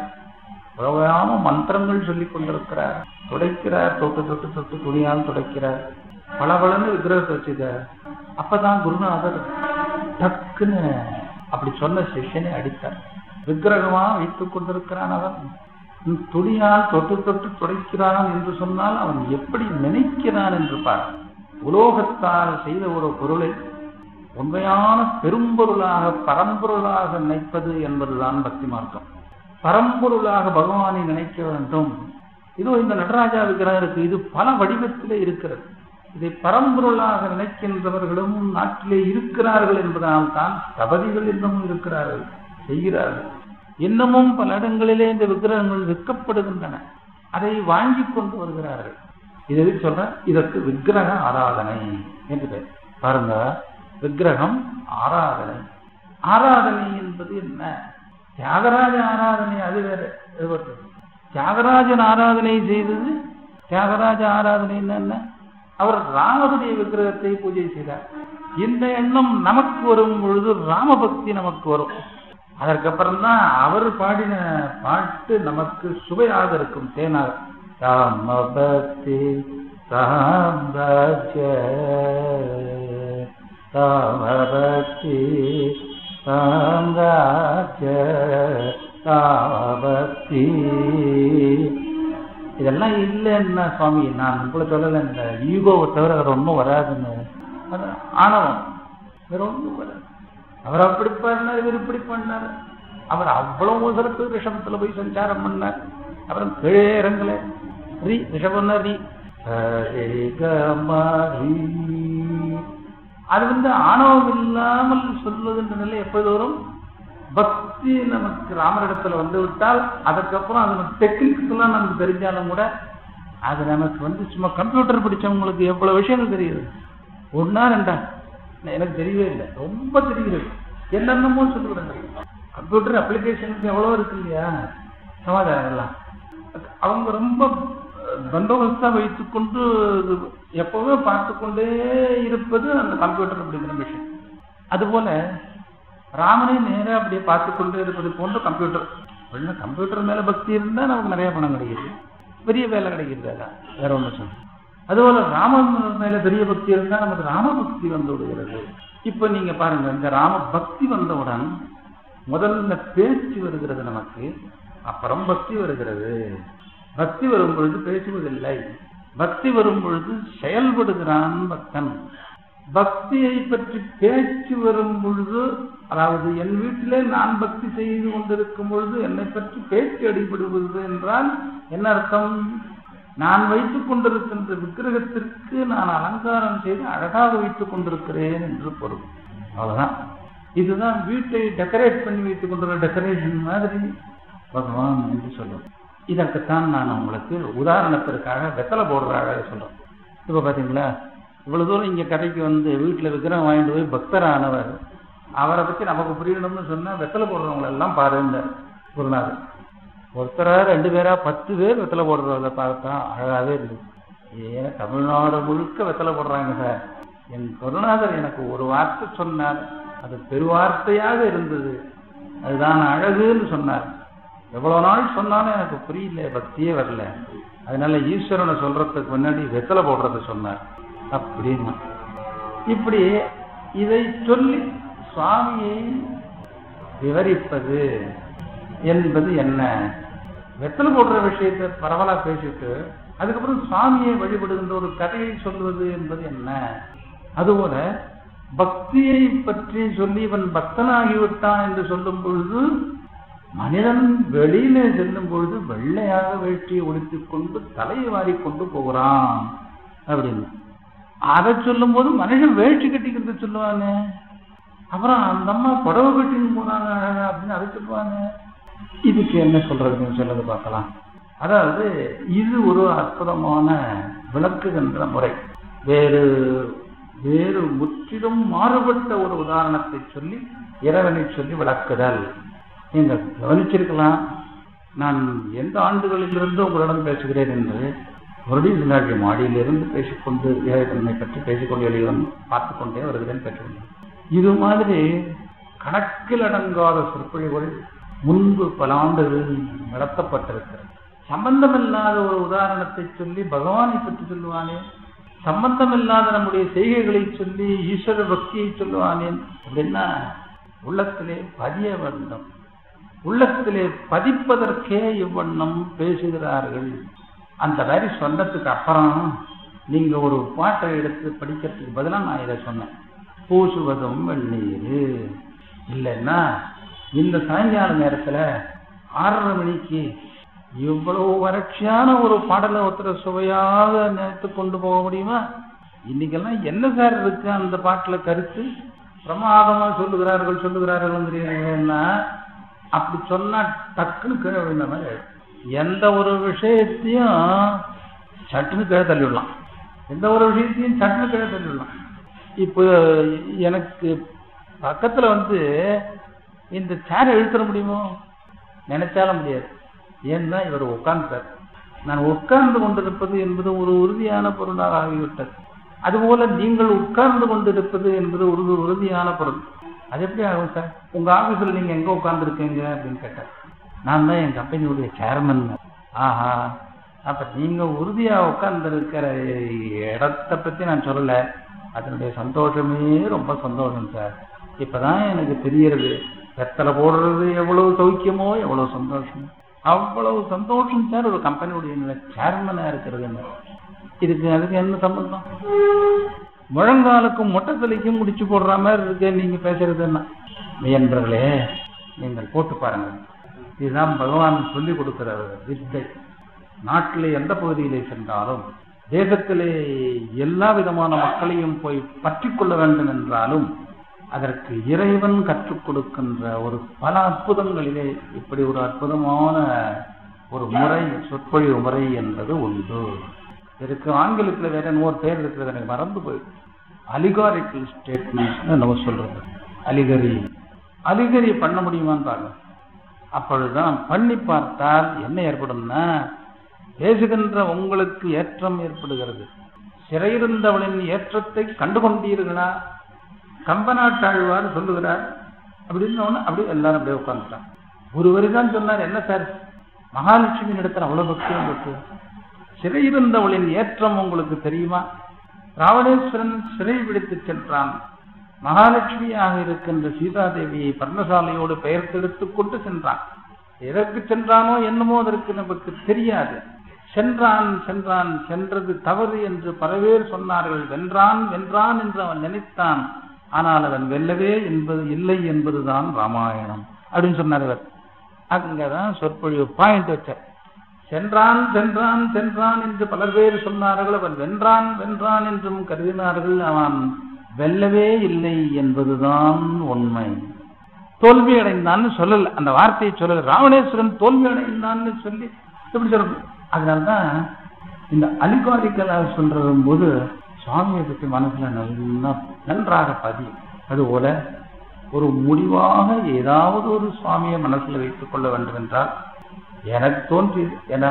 உலகாம மந்திரங்கள் சொல்லி கொண்டிருக்கிறார் துடைக்கிறார் தொட்டு தொட்டு தொட்டு துணியால் துடைக்கிறார் பல பலன்னு விக்கிரகத்தை வச்சுக்கார் அப்பதான் குருநாதர் டக்குன்னு அப்படி சொன்ன சிஷ்யனை அடித்தார் விக்கிரகமா வைத்துக் கொண்டிருக்கிறான் அவன் துணியால் தொட்டு தொட்டு துடைக்கிறான் என்று சொன்னால் அவன் எப்படி நினைக்கிறான் என்று பார் உலோகத்தால் செய்த ஒரு பொருளை உண்மையான பெரும்பொருளாக பரம்பொருளாக நினைப்பது என்பதுதான் பக்தி மார்க்கம் பரம்பொருளாக பகவானை நினைக்க வேண்டும் இதோ இந்த நடராஜா விக்கிரகம் இருக்கு இது பல வடிவத்திலே இருக்கிறது இதை பரம்பொருளாக நினைக்கின்றவர்களும் நாட்டிலே இருக்கிறார்கள் என்பதனால் தான் தபதிகள் இன்னமும் இருக்கிறார்கள் செய்கிறார்கள் இன்னமும் பல இடங்களிலே இந்த விக்கிரகங்கள் விற்கப்படுகின்றன அதை வாங்கி கொண்டு வருகிறார்கள் இதை சொல்ற இதற்கு விக்கிரக ஆராதனை என்று பெயர் பாருங்க விக்கிரகம் ஆராதனை ஆராதனை என்பது என்ன தியாகராஜ ஆராதனை அது வேற வேறுபட்டது தியாகராஜன் ஆராதனை செய்தது தியாகராஜ ஆராதனை என்ன அவர் ராமருடைய விக்கிரகத்தை பூஜை செய்தார் இந்த எண்ணம் நமக்கு வரும் பொழுது ராமபக்தி நமக்கு வரும் அதற்கப்புறம் தான் அவர் பாடின பாட்டு நமக்கு சுவையாக இருக்கும் தேனாக ராமபக்தி சாம்ராஜ்ய ராமபக்தி சாம்ராஜ்ய ராமபக்தி இதெல்லாம் இல்லைன்னா சுவாமி நான் உங்களை சொல்லலை இந்த ஈகோவை தவிர வேற ஒன்றும் வராதுன்னு ஆணவம் வேற ஒன்றும் வராது அவர் அப்படி பண்ணார் இவர் இப்படி பண்ணார் அவர் அவ்வளவு சிறப்பு ரிஷபத்துல போய் சஞ்சாரம் பண்ணார் அப்புறம் கீழே இறங்கல ரீ ரிஷபம்னா ரீ சரி கம ரீ. அது வந்து ஆணவம் இல்லாமல் சொல்வதுன்ற நிலை எப்போது வரும் பக்தி நமக்கு ராமரிடத்துல வந்து விட்டால் அதுக்கப்புறம் அதோட டெக்னிக்ஸ் எல்லாம் நமக்கு தெரிஞ்சாலும் கூட அது நமக்கு வந்து சும்மா கம்ப்யூட்டர் படிச்சவங்களுக்கு எவ்வளவு விஷயங்கள் தெரியுது ஒன்னா ரெண்டா எனக்கு தெரியவே இல்லை ரொம்ப தெரிகிறது என்னென்னமோ சொல்லுகிறாங்க கம்ப்யூட்டர் அப்ளிகேஷனுக்கு எவ்வளோ இருக்கு இல்லையா சமாதானம் எல்லாம் அவங்க ரொம்ப பந்தோபஸ்தா வைத்துக்கொண்டு எப்பவுமே பார்த்து கொண்டே இருப்பது அந்த கம்ப்யூட்டர் அப்படிங்கிற விஷயம் அதுபோல ராமனை நேரா அப்படியே பார்த்து கொண்டே இருப்பது போன்ற கம்ப்யூட்டர் அப்படின்னா கம்ப்யூட்டர் மேல பக்தி இருந்தா நமக்கு நிறைய பணம் கிடைக்குது பெரிய வேலை கிடைக்கிறது அதான் வேற ஒண்ணு சொல்ல அதுபோல ராமன் மேல பெரிய பக்தி இருந்தா நமக்கு ராம பக்தி வந்து விடுகிறது இப்ப நீங்க பாருங்க இந்த ராம பக்தி வந்தவுடன் முதல்ல பேச்சு வருகிறது நமக்கு அப்புறம் பக்தி வருகிறது பக்தி வரும் பொழுது பேசுவதில்லை பக்தி வரும் பொழுது செயல்படுகிறான் பக்தன் பக்தியை பற்றி பேச்சு வரும் பொழுது அதாவது என் வீட்டிலே நான் பக்தி செய்து கொண்டிருக்கும் பொழுது என்னை பற்றி பேச்சு அடிபடுவது என்றால் என்ன அர்த்தம் நான் வைத்துக் கொண்டிருக்கின்ற விக்கிரகத்திற்கு நான் அலங்காரம் செய்து அழகாக வைத்துக் கொண்டிருக்கிறேன் என்று பொருள் அவ்வளவுதான் இதுதான் வீட்டை டெக்கரேட் பண்ணி வைத்துக் கொண்டிருக்கிற டெக்கரேஷன் மாதிரி பகவான் என்று சொல்லும் இதற்குத்தான் நான் உங்களுக்கு உதாரணத்திற்காக வெத்தலை போடுற அழகாக சொல்றேன் இப்ப பாத்தீங்களா இவ்வளவு தூரம் இங்க கதைக்கு வந்து வீட்டுல விக்கிரகம் வாங்கிட்டு போய் பக்தரானவர் அவரை பத்தி நமக்கு புரியணும்னு சொன்னா வெத்தலை போடுறவங்களை எல்லாம் பாருங்க குருநாதர் ஒருத்தரா ரெண்டு பேரா பத்து பேர் வெத்தலை போடுறத பார்த்தா அழகாவே இருக்குது ஏன் தமிழ்நாடு முழுக்க வெத்தலை போடுறாங்க சார் என் குருநாதர் எனக்கு ஒரு வார்த்தை சொன்னார் அது பெருவார்த்தையாக இருந்தது அதுதான் அழகுன்னு சொன்னார் எவ்வளவு நாள் சொன்னாலும் எனக்கு புரியல பக்தியே வரல அதனால ஈஸ்வரனை சொல்றதுக்கு முன்னாடி வெத்தலை போடுறத சொன்னார் அப்படின்னு இப்படி இதை சொல்லி சுவாமியை விவரிப்பது என்பது என்ன வெத்தலை போடுற விஷயத்தை பரவலா பேசிட்டு அதுக்கப்புறம் சுவாமியை வழிபடுகின்ற ஒரு கதையை சொல்வது என்பது என்ன அதுபோல பக்தியை பற்றி சொல்லி இவன் பக்தனாகிவிட்டான் என்று சொல்லும் பொழுது மனிதன் வெளியிலே செல்லும் பொழுது வெள்ளையாக வேட்டியை உடுத்திக் கொண்டு தலையை வாரிக்கொண்டு போகிறான் அப்படின்னு அதை சொல்லும் போது மனுஷன் வேஷ்டி கட்டிக்கிறது சொல்லுவானே அப்புறம் அந்த அம்மா புடவை கட்டின்னு போனாங்க அழகா அப்படின்னு அதை சொல்லுவாங்க இதுக்கு என்ன சொல்றதுன்னு சொல்லுங்க பார்க்கலாம் அதாவது இது ஒரு அற்புதமான விளக்குகின்ற முறை வேறு வேறு முற்றிலும் மாறுபட்ட ஒரு உதாரணத்தை சொல்லி இறைவனை சொல்லி விளக்குதல் நீங்கள் கவனிச்சிருக்கலாம் நான் எந்த ஆண்டுகளிலிருந்து உங்களிடம் பேசுகிறேன் என்று மறுபடியும் முன்னாடி மாடியிலிருந்து பேசிக்கொண்டு இறைவனை பற்றி பேசிக்கொண்டு வெளியே பார்த்து கொண்டே வருகிறேன் பெற்றுள்ளேன் இது மாதிரி கணக்கில் அடங்காத சொற்பொழிவுகள் முன்பு பல ஆண்டுகளில் நடத்தப்பட்டிருக்கிறது சம்பந்தமில்லாத ஒரு உதாரணத்தை சொல்லி பகவானை பற்றி சொல்லுவானே சம்பந்தமில்லாத நம்முடைய செய்கைகளை சொல்லி ஈஸ்வர பக்தியை சொல்லுவானேன் அப்படின்னா உள்ளத்திலே பதிய வேண்டும் உள்ளத்திலே பதிப்பதற்கே இவ்வண்ணம் பேசுகிறார்கள் அந்த மாதிரி சொன்னதுக்கு அப்புறம் நீங்க ஒரு பாட்டை எடுத்து படிக்கிறதுக்கு பதிலாக நான் இதை சொன்னேன் பூசுவதும் வெந்நீர் இல்லைன்னா இந்த சாயங்கால நேரத்துல ஆறரை மணிக்கு இவ்வளவு வறட்சியான ஒரு பாடலை ஒருத்தர் சுவையாக நினைத்து கொண்டு போக முடியுமா இன்னைக்கெல்லாம் என்ன சார் இருக்கு அந்த பாட்டுல கருத்து பிரமாதமா சொல்லுகிறார்கள் சொல்லுகிறார்கள்ங்கிறீங்கன்னா அப்படி சொன்னா டக்குன்னு கீழே விழுந்த மாதிரி ஆயிடும். எந்த ஒரு விஷயத்தையும் சட்டுன்னு கீழே தள்ளிவிடலாம் எந்த ஒரு விஷயத்தையும் சட்டுன்னு கீழே தள்ளிவிடலாம் இப்போ எனக்கு பக்கத்துல வந்து இந்த சேரை இழுத்துற முடியுமோ நினைச்சாலும் முடியாது ஏன்னா இவர் உட்கார்ந்தார் நான் உட்கார்ந்து கொண்டிருப்பது என்பது ஒரு உறுதியான பொருளாக ஆகிவிட்டது அதுபோல நீங்கள் உட்கார்ந்து கொண்டிருப்பது என்பது ஒரு உறுதியான பொருள் அது எப்படி ஆகும் சார் உங்க ஆபீஸ்ல நீங்க எங்க உட்கார்ந்து இருக்கீங்க அப்படின்னு கேட்டார் நான் தான் என் கம்பெனியுடைய சேர்மன் ஆஹா அப்ப நீங்க உறுதியா உட்கார்ந்து இருக்கிற இடத்தை பத்தி நான் சொல்லல அதனுடைய சந்தோஷமே ரொம்ப சந்தோஷம் சார் இப்பதான் எனக்கு தெரியறது வெத்தலை போடுறது எவ்வளவு சௌக்கியமோ எவ்வளவு சந்தோஷமோ அவ்வளவு சந்தோஷம் சார் ஒரு கம்பெனியுடைய சேர்மனா இருக்கிறது இதுக்கு அதுக்கு என்ன சம்பந்தம் முழங்காலுக்கும் மொட்டை தலைக்கும் முடிச்சு போடுற மாதிரி இருக்கு நீங்க பேசுறது என்ன மெய்யன்பர்களே நீங்கள் போட்டு பாருங்கள் இதுதான் பகவான் சொல்லிக் கொடுக்கிற வித்தை நாட்டிலே எந்த பகுதியிலே சென்றாலும் தேசத்திலே எல்லா விதமான மக்களையும் போய் பற்றி கொள்ள வேண்டும் என்றாலும் அதற்கு இறைவன் கற்றுக் கொடுக்கின்ற ஒரு பல அற்புதங்களிலே இப்படி ஒரு அற்புதமான ஒரு முறை சொற்பொழிவு முறை என்பது உண்டு இதற்கு ஆங்கிலத்தில் வேற இன்னொரு பேர் இருக்கிறது எனக்கு மறந்து போயிடுச்சு அலிகாரிக்கல் ஸ்டேட்மெண்ட்ஸ் நம்ம சொல்றது அலிகரி அலிகரி பண்ண முடியுமான்னு பாருங்க அப்பொழுதுதான் பண்ணி பார்த்தால் என்ன ஏற்படும்னா பேசுகின்ற உங்களுக்கு ஏற்றம் ஏற்படுகிறது சிறையிருந்தவளின் ஏற்றத்தை கண்டு கொண்டீர்களா கம்பநாட்டாழ்வார் சொல்லுகிறார் அப்படின்னு ஒண்ணு அப்படியே எல்லாரும் அப்படியே உட்காந்துட்டாங்க ஒருவர் தான் சொன்னார் என்ன சார் மகாலட்சுமி இடத்துல அவ்வளவு பக்தியும் இருக்கு சிறையிருந்தவளின் ஏற்றம் உங்களுக்கு தெரியுமா ராவணேஸ்வரன் சிறை பிடித்து சென்றான் மகாலட்சுமியாக இருக்கின்ற சீதாதேவியை பர்ணசாலையோடு பெயர்த்தெடுத்துக் கொண்டு சென்றான் எதற்கு சென்றானோ என்னமோ அதற்கு நமக்கு தெரியாது சென்றான் சென்றான் சென்றது தவறு என்று பல பேர் சொன்னார்கள் வென்றான் வென்றான் என்று அவன் நினைத்தான் ஆனால் அவன் வெல்லவே என்பது இல்லை என்பதுதான் ராமாயணம் அப்படின்னு சொன்னார் இவர் அங்கதான் சொற்பொழிவு பாயிண்ட் வச்சார் சென்றான் சென்றான் சென்றான் என்று பலர் பேர் சொன்னார்கள் அவன் வென்றான் வென்றான் என்றும் கருதினார்கள் அவன் வெல்லவே இல்லை என்பதுதான் உண்மை தோல்வி அடைந்தான்னு சொல்லல அந்த வார்த்தையை சொல்லல ராவணேஸ்வரன் தோல்வி அடைந்தான்னு சொல்லி எப்படி சொல்றது அதனால்தான் இந்த அலிகாரிக்கலாக சொல்றது போது சுவாமியை பற்றி மனசுல நல்லா நன்றாக பதியும் அதுபோல ஒரு முடிவாக ஏதாவது ஒரு சுவாமியை மனசுல வைத்துக் கொள்ள வேண்டும் என்றால் எனக்கு தோன்றியது ஏன்னா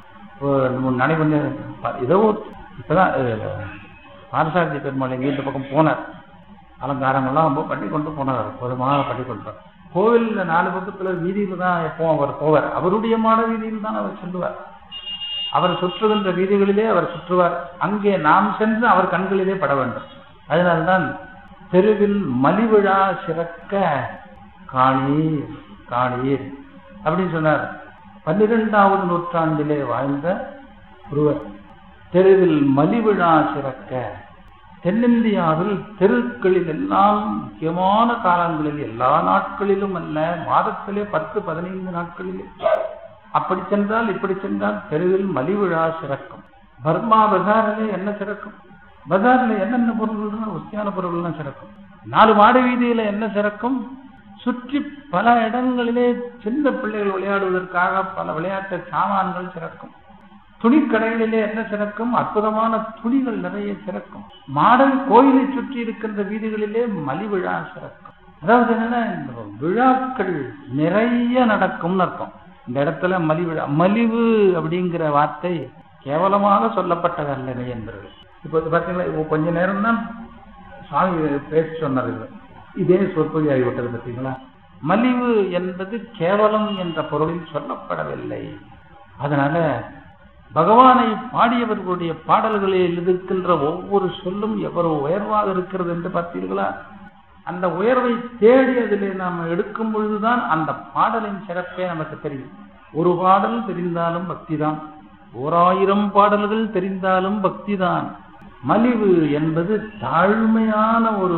நடைபெற ஏதோ இப்பதான் பாரசாரதி பெருமாள் எங்க இந்த பக்கம் போனார் அலங்காரங்கள்லாம் ரொம்ப பண்ணி கொண்டு போனார் அற்புதமாக பண்ணி கொண்டார் கோவில்ல நாலு பக்கத்துல வீதியில தான் எப்போ அவர் போவார் அவருடைய மாட வீதியில் தான் அவர் செல்லுவார் அவர் சுற்றுகின்ற வீதிகளிலே அவர் சுற்றுவார் அங்கே நாம் சென்று அவர் கண்களிலே பட வேண்டும் அதனால்தான் தெருவில் மலிவிழா சிறக்க காணீர் காணீர் அப்படின்னு சொன்னார் பன்னிரெண்டாவது நூற்றாண்டிலே வாழ்ந்த ஒருவர் தெருவில் மலிவிழா சிறக்க தென்னிந்தியாவில் தெருக்களில் எல்லாம் முக்கியமான காலங்களில் எல்லா நாட்களிலும் அல்ல மாதத்திலே பத்து பதினைந்து நாட்களிலே அப்படி சென்றால் இப்படி சென்றால் தெருவில் மலிவிழா சிறக்கும் பர்மா பஜாரிலே என்ன சிறக்கும் பஜாரில் என்னென்ன பொருள்கள் உத்தியான பொருள்லாம் சிறக்கும் நாலு மாடு வீதியில என்ன சிறக்கும் சுற்றி பல இடங்களிலே சின்ன பிள்ளைகள் விளையாடுவதற்காக பல விளையாட்டு சாமான்கள் சிறக்கும் துணிக்கடைகளிலே என்ன சிறக்கும் அற்புதமான துணிகள் நிறைய சிறக்கும் மாடல் கோயிலை சுற்றி இருக்கின்ற வீதிகளிலே மலிவிழா சிறக்கும் அதாவது என்னன்னா இந்த விழாக்கள் நிறைய நடக்கும்னு அர்த்தம் இந்த இடத்துல மலிவிழா மலிவு அப்படிங்கிற வார்த்தை கேவலமாக சொல்லப்பட்டதல்ல என்பர்கள் இப்போ பார்த்தீங்களா இப்போ கொஞ்ச நேரம் தான் சுவாமி பேச சொன்னார் இதே சொற்பொழி ஆகிவிட்டது பார்த்தீங்களா மலிவு என்பது கேவலம் என்ற பொருளில் சொல்லப்படவில்லை அதனால பகவானை பாடியவர்களுடைய பாடல்களில் இருக்கின்ற ஒவ்வொரு சொல்லும் எவ்வளவு உயர்வாக இருக்கிறது என்று பார்த்தீர்களா அந்த உயர்வை தேடி அதிலே நாம் எடுக்கும் பொழுதுதான் அந்த பாடலின் சிறப்பே நமக்கு தெரியும் ஒரு பாடல் தெரிந்தாலும் பக்திதான் ஓராயிரம் பாடல்கள் தெரிந்தாலும் பக்திதான் மலிவு என்பது தாழ்மையான ஒரு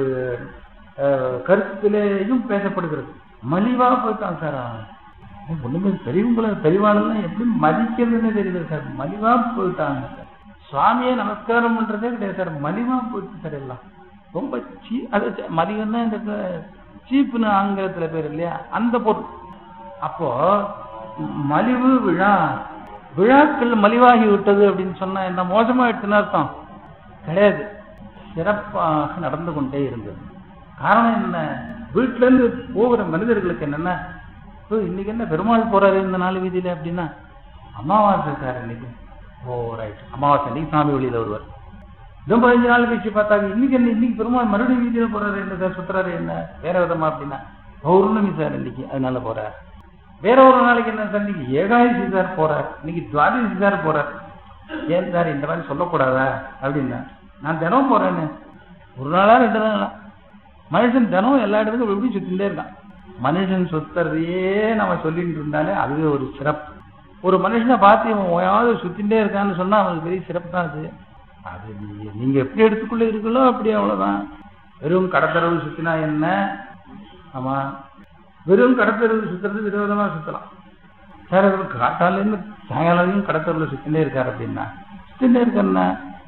கருத்திலேயும் பேசப்படுகிறது மலிவா போயிட்டான் சார் ஒண்ணுமே பெரியவங்களை பெரியவாளெல்லாம் எப்படி மதிக்கிறதுன்னு தெரியல சார் மலிவா போயிட்டாங்க சார் சுவாமியை நமஸ்காரம் பண்றதே கிடையாது சார் மலிவா போயிட்டு சார் எல்லாம் ரொம்ப சீ அது மதியம்னா இந்த சீப்புன்னு ஆங்கிலத்துல பேர் இல்லையா அந்த பொருள் அப்போ மலிவு விழா விழாக்கள் மலிவாகி விட்டது அப்படின்னு சொன்னா என்ன மோசமாயிடுச்சுன்னு அர்த்தம் கிடையாது சிறப்பாக நடந்து கொண்டே இருந்தது காரணம் என்ன வீட்டுல இருந்து போகிற மனிதர்களுக்கு என்னன்னா இன்னைக்கு என்ன பெருமாள் போறாரு இந்த நாலு வீதியில அப்படின்னா அமாவாசை சார் இன்னைக்கு ஓ ரைட் அமாவாசை இன்னைக்கு சாமி வெளியில வருவார் இன்னும் பதினஞ்சு நாள் கழிச்சு பார்த்தாங்க இன்னைக்கு என்ன இன்னைக்கு பெருமாள் மறுபடியும் வீதியில போறாரு என்ன சார் சுத்துறாரு என்ன வேற விதமா அப்படின்னா பௌர்ணமி சார் இன்னைக்கு அதனால போறார் வேற ஒரு நாளைக்கு என்ன சார் இன்னைக்கு ஏகாதசி சார் போறார் இன்னைக்கு துவாதசி சார் போறார் ஏன் சார் இந்த மாதிரி சொல்லக்கூடாதா அப்படின்னா நான் தினம் போறேன்னு ஒரு நாளா ரெண்டு நாளா மனுஷன் தினம் எல்லா இடத்துக்கும் எப்படி சுத்திட்டே இருக்கான் மனுஷன் சுத்துறதையே நம்ம சொல்லிட்டு இருந்தாலே அதுவே ஒரு சிறப்பு ஒரு மனுஷனை பார்த்து இவன் ஓயாவது சுத்திட்டே இருக்கான்னு சொன்னா அவனுக்கு பெரிய சிறப்பு தான் அது அது நீங்க நீங்க எப்படி எடுத்துக்குள்ள இருக்கலோ அப்படி அவ்வளவுதான் வெறும் கடத்தரவு சுத்தினா என்ன ஆமா வெறும் கடத்தெருவில் சுத்துறது விதவிதமா சுத்தலாம் வேற எதுவும் காட்டாலேருந்து சாயங்காலம் கடத்தெருவில் சுத்தினே இருக்காரு அப்படின்னா சுத்தினே இருக்கன்னா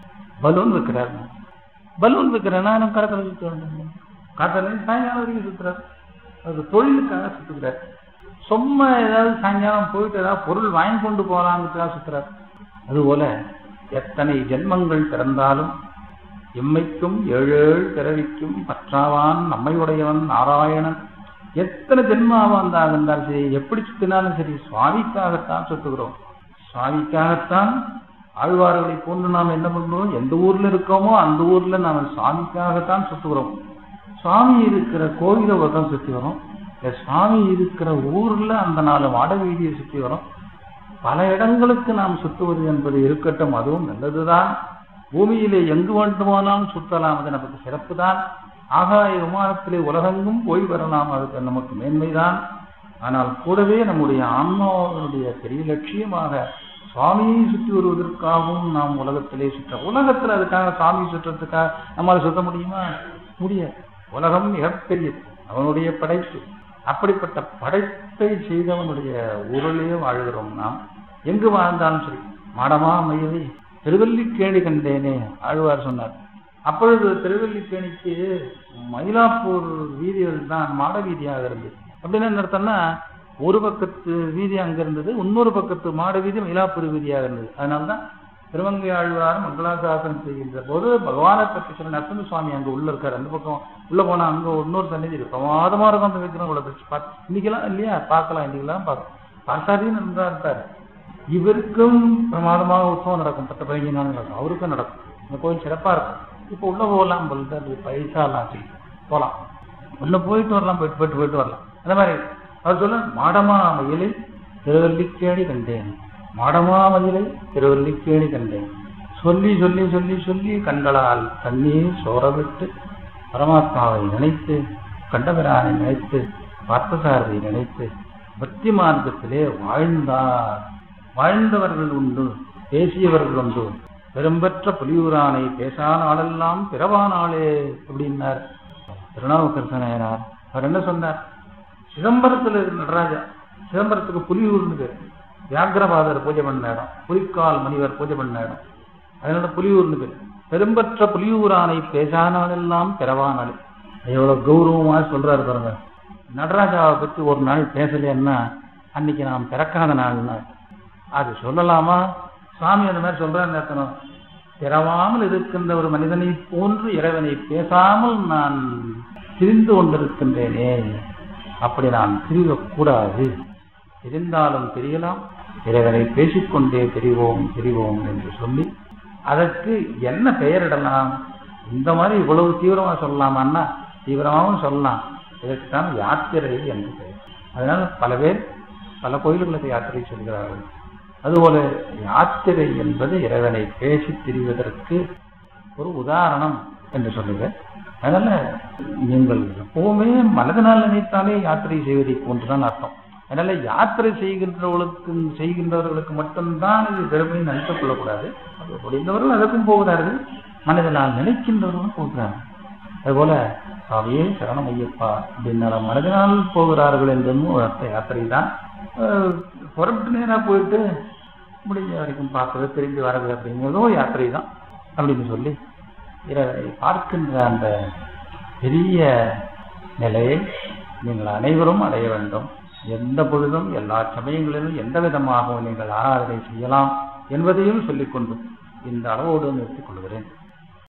பலூன் விற்கிறாரு பலூன் விற்கிறேன்னா நான் கடத்தல சுற்றுவேன் காத்தாலே சாயங்காலம் வரைக்கும் சுத்துறாரு அது தொழிலுக்காக சுத்துக்கிறார் சும்மா ஏதாவது சாயங்காலம் போயிட்டு ஏதாவது பொருள் வாங்கி கொண்டு போகலாங்கிறதுக்காக சுத்துறாரு அதுபோல எத்தனை ஜென்மங்கள் பிறந்தாலும் எம்மைக்கும் ஏழேழு பிறவிக்கும் பற்றாவான் நம்மையுடையவன் நாராயணன் எத்தனை ஜென்மாவா இருந்தாலும் இருந்தாலும் சரி எப்படி சுத்தினாலும் சரி சுவாமிக்காகத்தான் சுத்துகிறோம் சுவாமிக்காகத்தான் ஆழ்வார்களை போன்று நாம் என்ன பண்றோம் எந்த ஊர்ல இருக்கோமோ அந்த ஊர்ல நாம சுவாமிக்காகத்தான் சுத்துகிறோம் சுவாமி இருக்கிற கோயிலை ஒரு தான் சுத்தி வரோம் இல்ல சுவாமி இருக்கிற ஊர்ல அந்த நாலு மாட வீதியை சுத்தி வரோம் பல இடங்களுக்கு நாம் சுத்துவது என்பது இருக்கட்டும் அதுவும் நல்லதுதான் பூமியிலே எங்கு வேண்டுமானாலும் சுற்றலாம் அது நமக்கு சிறப்பு தான் ஆகாய விமானத்திலே உலகெங்கும் போய் வரலாம் அது நமக்கு மேன்மைதான் ஆனால் கூடவே நம்முடைய ஆன்மாவுடைய பெரிய லட்சியமாக சுவாமியை சுற்றி வருவதற்காகவும் நாம் உலகத்திலே சுற்ற உலகத்தில் அதுக்காக சாமி சுற்றுறதுக்காக நம்மளால சுத்த முடியுமா முடியாது உலகம் மிகப்பெரியது அவனுடைய படைப்பு அப்படிப்பட்ட படைப்பை செய்தவனுடைய ஊரிலே வாழ்கிறோம் நாம் எங்கு வாழ்ந்தாலும் சரி மாடமா மயிலை திருவல்லிக்கேணி கண்டேனே ஆழ்வார் சொன்னார் அப்பொழுது திருவல்லிக்கேணிக்கு மயிலாப்பூர் வீதிகள் தான் மாட வீதியாக இருந்தது அப்படின்னு என்ன அர்த்தம்னா ஒரு பக்கத்து வீதி அங்க இருந்தது இன்னொரு பக்கத்து மாட வீதி மயிலாப்பூர் வீதியாக இருந்தது அதனால்தான் திருவங்கை ஆழ்வார் மங்களாசாசனம் செய்கின்ற போது பகவானை பற்றி சில நரசிம்ம சுவாமி அங்க உள்ள இருக்காரு அந்த பக்கம் உள்ள போனா அங்க இன்னொரு சன்னிதி இருக்கு பிரமாதமா இருக்கும் அந்த விக்கிரம் உள்ள பிடிச்சு பார்த்து இன்னைக்கெல்லாம் இல்லையா பார்க்கலாம் இன்னைக்கெல்லாம் பார்க்கலாம் பார்த்தாதையும் நன்றா இருக்காரு இவருக்கும் பிரமாதமாக உற்சவம் நடக்கும் பத்து பதினஞ்சு நாள் நடக்கும் அவருக்கும் நடக்கும் இந்த கோயில் சிறப்பா இருக்கும் இப்போ உள்ள போகலாம் போல அது பைசா எல்லாம் சரி போகலாம் உள்ள போயிட்டு வரலாம் போயிட்டு போயிட்டு போயிட்டு வரலாம் அந்த மாதிரி அவர் சொல்ல மாடமா மயிலை திருவல்லிக்கேணி கண்டேன் மாடமா மயிலை திருவல்லிக்கேணி கண்டேன் சொல்லி சொல்லி சொல்லி சொல்லி கண்களால் தண்ணீர் சோரவிட்டு பரமாத்மாவை நினைத்து கண்டபிரானை நினைத்து பார்த்தசாரதை நினைத்து பக்தி மார்க்கத்திலே வாழ்ந்தார் வாழ்ந்தவர்கள் உண்டு பேசியவர்கள் உண்டு பெரும்பெற்ற புலியூரானை பேசா நாளெல்லாம் பிறவா நாளே அப்படின்னார் திருநாவுக்கரசனார் அவர் என்ன சொன்னார் சிதம்பரத்தில் இருக்கு நடராஜா சிதம்பரத்துக்கு புலியூர்னு பேர் வியாகிரபாதர் பூஜை பண்ண இடம் புலிக்கால் மணிவர் பூஜை பண்ண இடம் அதனால புலியூர்னு பேர் பெரும்பற்ற புலியூரானை பேசா நாளெல்லாம் பிறவா நாள் எவ்வளவு கௌரவமா சொல்றாரு பாருங்க நடராஜாவை பத்தி ஒரு நாள் பேசலைன்னா அன்னைக்கு நாம் பிறக்காத நாள்னா அது சொல்லலாமா சுவாமி அந்த மாதிரி சொல்றாரு நேத்தனம் பிறவாமல் இருக்கின்ற ஒரு மனிதனை போன்று இறைவனை பேசாமல் நான் திரிந்து கொண்டிருக்கின்றேனே அப்படி நான் திரிவக்கூடாது தெரிந்தாலும் தெரியலாம் இறைவனை பேசிக்கொண்டே தெரிவோம் தெரிவோம் என்று சொல்லி அதற்கு என்ன பெயரிடலாம் இந்த மாதிரி இவ்வளவு தீவிரமா சொல்லலாமான்னா தீவிரமாகவும் சொல்லலாம் இதற்குத்தான் யாத்திரை என்று பெயர் அதனால பல பேர் பல கோயில்களுக்கு யாத்திரை சொல்கிறார்கள் அதுபோல யாத்திரை என்பது இறைவனை பேசி திரிவதற்கு ஒரு உதாரணம் என்று சொல்லுவேன் அதனால நீங்கள் எப்பவுமே மனதினால் நினைத்தாலே யாத்திரை செய்வதை போன்றுதான் அர்த்தம் அதனால யாத்திரை செய்கின்றவர்களுக்கு செய்கின்றவர்களுக்கு மட்டும்தான் இது பெருமை நினைத்துக் கொள்ளக்கூடாது அது முடிந்தவர்கள் அதற்கும் போகிறார்கள் மனதினால் நினைக்கின்றவர்களும் போகிறார்கள் அதுபோல சுவாமியே சரணம் ஐயப்பா அப்படின்னால மனதினால் போகிறார்கள் என்றும் ஒரு அர்த்த யாத்திரை தான் புறப்பட்டு நேராக போயிட்டு முடிஞ்ச வரைக்கும் பார்க்கறது திரும்பி வர்றது அப்படிங்கிறதும் யாத்திரை தான் அப்படின்னு சொல்லி இறைவனை பார்க்கின்ற அந்த பெரிய நிலையை நீங்கள் அனைவரும் அடைய வேண்டும் எந்த பொழுதும் எல்லா சமயங்களிலும் எந்த விதமாகவும் நீங்கள் ஆராதனை செய்யலாம் என்பதையும் சொல்லிக்கொண்டு இந்த அளவோடு நிறுத்திக் கொள்கிறேன்